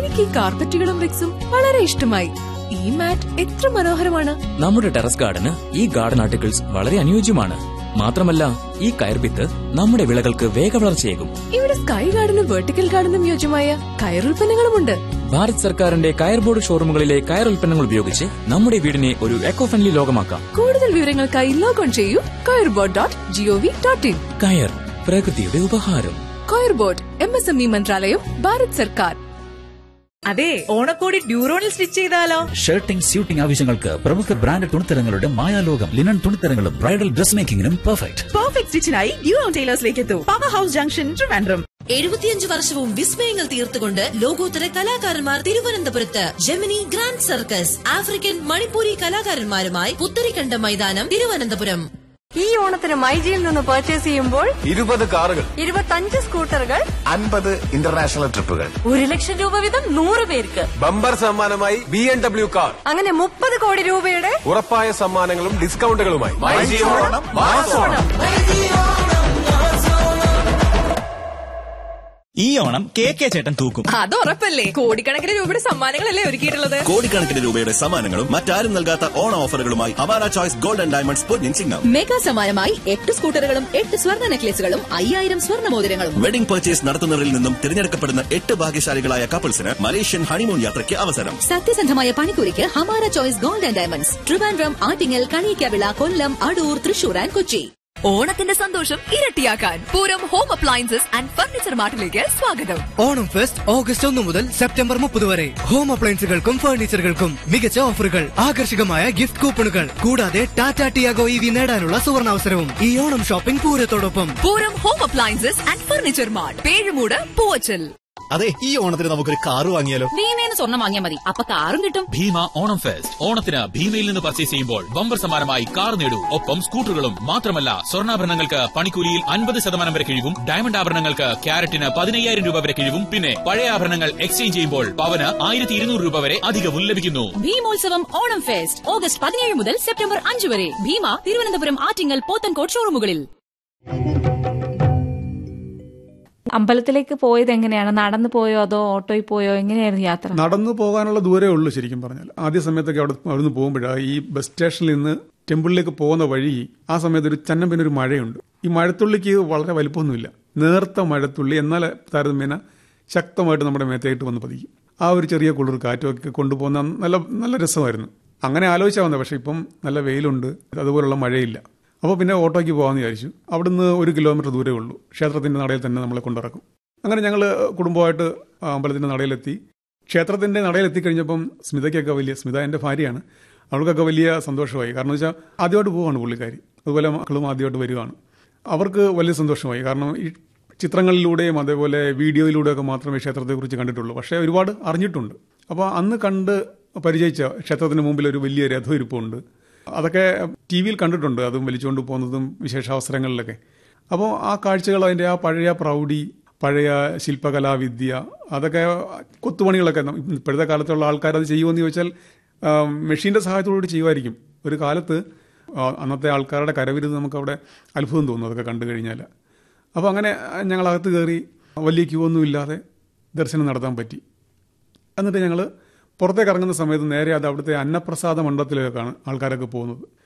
എനിക്ക് ഈ കാർപ്പറ്റുകളും റിക്സും വളരെ ഇഷ്ടമായി ഈ മാറ്റ് എത്ര മനോഹരമാണ് നമ്മുടെ ടെറസ് ഗാർഡന് ഈ ഗാർഡൻ ആർട്ടിക്കിൾസ് വളരെ അനുയോജ്യമാണ് മാത്രമല്ല ഈ കയർഭിത്ത് നമ്മുടെ വിളകൾക്ക് വേഗവളർച്ചയേകും ഇവിടെ സ്കൈ ഗാർഡനും വെർട്ടിക്കൽ ഗാർഡനും യോജ്യമായ കയറുൽപ്പന്നങ്ങളുമുണ്ട് ഭാരത് സർക്കാരിന്റെ കയർ ബോർഡ് ഷോറൂമുകളിലെ കയർ ഉൽപ്പന്നങ്ങൾ ഉപയോഗിച്ച് നമ്മുടെ വീടിനെ ഒരു എക്കോ ഫ്രണ്ട്ലി ലോകമാക്കാം കൂടുതൽ വിവരങ്ങൾക്കായി ലോഗോൺ ചെയ്യൂ coir board dot G O V dot in കയർ പ്രകൃതിയുടെ ഉപഹാരം coir board M S M E മന്ത്രാലയം ഭാരത് സർക്കാർ അതെ ഓണക്കോടി ഡ്യൂറോണിൽ സ്റ്റിച്ച് ചെയ്താലോ ഷർട്ടിംഗ് സ്യൂട്ടിംഗ് ആവശ്യങ്ങൾക്ക് പ്രമുഖ ബ്രാൻഡ് തുണിത്തരങ്ങളുടെ മായാലോകം ലിനൻ തുണിത്തരങ്ങളും ബ്രൈഡൽ ഡ്രസ് മേക്കിംഗിനും പെർഫെക്റ്റ് പെർഫെക്റ്റ് സ്റ്റിച്ചിനായി ഡ്യൂറോൺ ടൈലേഴ്സിലേക്ക് എത്തൂ പവർ ഹൗസ് ജംഗ്ഷൻ ട്രിവാൻഡ്രം എഴുപത്തിയഞ്ച് വർഷവും വിസ്മയങ്ങൾ തീർത്തുകൊണ്ട് ലോകോത്തര കലാകാരന്മാർ തിരുവനന്തപുരത്ത് Gemini Grand Circus African Manipuri കലാകാരന്മാരുമായി പുത്തരിക്കണ്ട മൈതാനം തിരുവനന്തപുരം ഈ ഓണത്തിന് മൈജിയിൽ നിന്ന് പർച്ചേസ് ചെയ്യുമ്പോൾ ഇരുപത് കാറുകൾ ഇരുപത്തഞ്ച് സ്കൂട്ടറുകൾ അൻപത് ഇന്റർനാഷണൽ ട്രിപ്പുകൾ ഒരു ലക്ഷം രൂപ വീതം നൂറ് പേർക്ക് ബമ്പർ സമ്മാനമായി ബി എം ഡബ്ല്യു കാർ അങ്ങനെ മുപ്പത് കോടി രൂപയുടെ ഉറപ്പായ സമ്മാനങ്ങളും ഡിസ്കൗണ്ടുകളുമായി ഈ ഓണം കെ കെ ചേട്ടൻ തൂക്കും അത് ഉറപ്പല്ലേ കോടിക്കണക്കിന് രൂപയുടെ സമ്മാനങ്ങളല്ലേ ഒരുക്കിയിട്ടുള്ളത് കോടിക്കണക്കിന് രൂപയുടെ സമ്മാനങ്ങളും മറ്റാരും നൽകാത്ത ഓണ ഓഫറുകളുമായി അവാര ചോയ്സ് ഗോൾഡ് ആൻഡ് ഡയമണ്ട്സ് പൊന്നിൻ ചിങ്ങം മെഗാ സമ്മാനമായി എട്ട് സ്കൂട്ടറുകളും എട്ട് സ്വർണ്ണ നെക്ലേസുകളും അയ്യായിരം സ്വർണ്ണ മോതിരങ്ങളും വെഡിംഗ് പർച്ചേസ് നടത്തുന്നവരിൽ നിന്നും തിരഞ്ഞെടുക്കപ്പെടുന്ന എട്ട് ഭാഗ്യശാലികളായ കപ്പിൾസിന് മലേഷ്യൻ ഹണിമൂൺ യാത്രയ്ക്ക് അവസരം സത്യസന്ധമായ പണിക്കൂലിക്ക് Hamara choice gold and diamonds Trivandrum Attingal Kaniyakavila Kollam Adoor Thrissur and Kochi ഓണത്തിന്റെ സന്തോഷം ഇരട്ടിയാക്കാൻ Pooram home appliances and furniture മാർട്ടിലേക്ക് സ്വാഗതം ഓണം ഫെസ്റ്റ് ഓഗസ്റ്റ് ഒന്ന് മുതൽ സെപ്റ്റംബർ മുപ്പത് വരെ ഹോം അപ്ലയൻസുകൾക്കും ഫർണിച്ചറുകൾക്കും മികച്ച ഓഫറുകൾ ആകർഷകമായ ഗിഫ്റ്റ് കൂപ്പണുകൾ കൂടാതെ ടാറ്റ ടിയാഗോ ഇ വി നേടാനുള്ള സുവർണാവസരവും ഈ ഓണം ഷോപ്പിംഗ് പൂരത്തോടൊപ്പം Pooram home appliances and furniture mart Pezhumoodu Poovachal അതെ ഈ ഓണത്തിന് നമുക്കൊരു കാറ് വാങ്ങിയാലോ ഭീമേന്ന് സ്വർണ്ണം വാങ്ങിയാൽ മതി അപ്പൊ കാറും കിട്ടും ഭീമ ഓണം ഫെസ്റ്റ് ഓണത്തിന് ഭീമയിൽ നിന്ന് പർച്ചേസ് ചെയ്യുമ്പോൾ ബമ്പർ സമ്മാനമായി കാർ നേടൂ ഒപ്പം സ്കൂട്ടറുകളും മാത്രമല്ല സ്വർണ്ണാഭരണങ്ങൾക്ക് പണിക്കൂലിയിൽ അൻപത് ശതമാനം വരെ കിഴിവും ഡയമണ്ട് ആഭരണങ്ങൾക്ക് ക്യാരറ്റിന് പതിനയ്യായിരം രൂപ വരെ കിഴിവും പിന്നെ പഴയ ആഭരണങ്ങൾ എക്സ്ചേഞ്ച് ചെയ്യുമ്പോൾ പവന് ആയിരത്തി ഇരുന്നൂറ് രൂപ വരെ അധികവും ലഭിക്കുന്നു ഭീമോത്സവം ഓണം ഫെസ്റ്റ് ഓഗസ്റ്റ് പതിനേഴ് മുതൽ സെപ്റ്റംബർ അഞ്ച് വരെ ഭീമ തിരുവനന്തപുരം ആറ്റിങ്ങൽ പോത്തൻകോട് ഷോറൂമുകളിൽ അമ്പലത്തിലേക്ക് പോയത് എങ്ങനെയാണ് നടന്നു പോയോ അതോ ഓട്ടോയിൽ പോയോ എങ്ങനെയായിരുന്നു യാത്ര നടന്നു പോകാനുള്ള ദൂരേ ഉള്ളൂ ശരിക്കും പറഞ്ഞാൽ ആദ്യ സമയത്തൊക്കെ അവിടെ അവിടുന്ന് പോകുമ്പോഴാണ് ഈ ബസ് സ്റ്റേഷനിൽ നിന്ന് ടെമ്പിളിലേക്ക് പോകുന്ന വഴി ആ സമയത്ത് ഒരു ചന്നം പിന്നെ ഒരു മഴയുണ്ട് ഈ മഴത്തുള്ളിക്ക് വളരെ വലിപ്പമൊന്നുമില്ല നേർത്ത മഴത്തുള്ളി എന്നാൽ താരതമ്യേന ശക്തമായിട്ട് നമ്മുടെ മേത്തേട്ട് വന്ന് പതിക്കും ആ ഒരു ചെറിയ കുളിർ കാറ്റുമൊക്കെ കൊണ്ടുപോകുന്ന നല്ല നല്ല രസമായിരുന്നു അങ്ങനെ ആലോചിച്ചാൽ വന്നത് പക്ഷേ ഇപ്പം നല്ല വെയിലുണ്ട് അതുപോലുള്ള മഴയില്ല അപ്പോൾ പിന്നെ ഓട്ടോയ്ക്ക് പോകാമെന്ന് വിചാരിച്ചു അവിടുന്ന് ഒരു കിലോമീറ്റർ ദൂരേ ഉള്ളൂ ക്ഷേത്രത്തിൻ്റെ നടയിൽ തന്നെ നമ്മളെ കൊണ്ടിറക്കും അങ്ങനെ ഞങ്ങൾ കുടുംബമായിട്ട് ആ അമ്പലത്തിൻ്റെ നടയിലെത്തി ക്ഷേത്രത്തിൻ്റെ നടയിലെത്തിക്കഴിഞ്ഞപ്പം സ്മിതയ്ക്കൊക്കെ വലിയ സ്മിത എൻ്റെ ഭാര്യയാണ് അവൾക്കൊക്കെ വലിയ സന്തോഷമായി കാരണം വെച്ചാൽ ആദ്യമായിട്ട് പോവാണ് പുള്ളിക്കാരി അതുപോലെ മക്കളും ആദ്യമായിട്ട് വരികയാണ് അവർക്ക് വലിയ സന്തോഷമായി കാരണം ഈ ചിത്രങ്ങളിലൂടെയും അതേപോലെ വീഡിയോയിലൂടെയൊക്കെ മാത്രമേ ക്ഷേത്രത്തെക്കുറിച്ച് കണ്ടിട്ടുള്ളൂ പക്ഷേ ഒരുപാട് അറിഞ്ഞിട്ടുണ്ട് അപ്പോൾ അന്ന് കണ്ട് പരിചയിച്ച ക്ഷേത്രത്തിന് മുമ്പിൽ ഒരു വലിയ രഥമിരിപ്പുണ്ട് അതൊക്കെ ടി വിയിൽ കണ്ടിട്ടുണ്ട് അതും വലിച്ചുകൊണ്ട് പോകുന്നതും വിശേഷാവസരങ്ങളിലൊക്കെ അപ്പോൾ ആ കാഴ്ചകൾ അതിൻ്റെ ആ പഴയ പ്രൗഢി പഴയ ശില്പകലാവിദ്യ അതൊക്കെ കൊത്തുപണികളൊക്കെ നം- ഇപ്പോഴത്തെ കാലത്തുള്ള ആൾക്കാർ അത് ചെയ്യുമെന്ന് ചോദിച്ചാൽ ആ, മെഷീൻ്റെ സഹായത്തോടുകൂടി ചെയ്യുമായിരിക്കും ഒരു കാലത്ത് ആ, അന്നത്തെ ആൾക്കാരുടെ കരവിരുത് നമുക്കവിടെ അത്ഭുതം തോന്നും അതൊക്കെ കണ്ടു കഴിഞ്ഞാൽ അപ്പോൾ അങ്ങനെ ഞങ്ങളകത്ത് കയറി വലിയ ക്യൂ ഒന്നും ഇല്ലാതെ ദർശനം നടത്താൻ പറ്റി എന്നിട്ട് ഞങ്ങൾ പുറത്തേക്ക് ഇറങ്ങുന്ന സമയത്ത് നേരെ അത് അവിടുത്തെ അന്നപ്രസാദ മണ്ഡലത്തിലേക്കാണ് ആൾക്കാരൊക്കെ പോകുന്നത്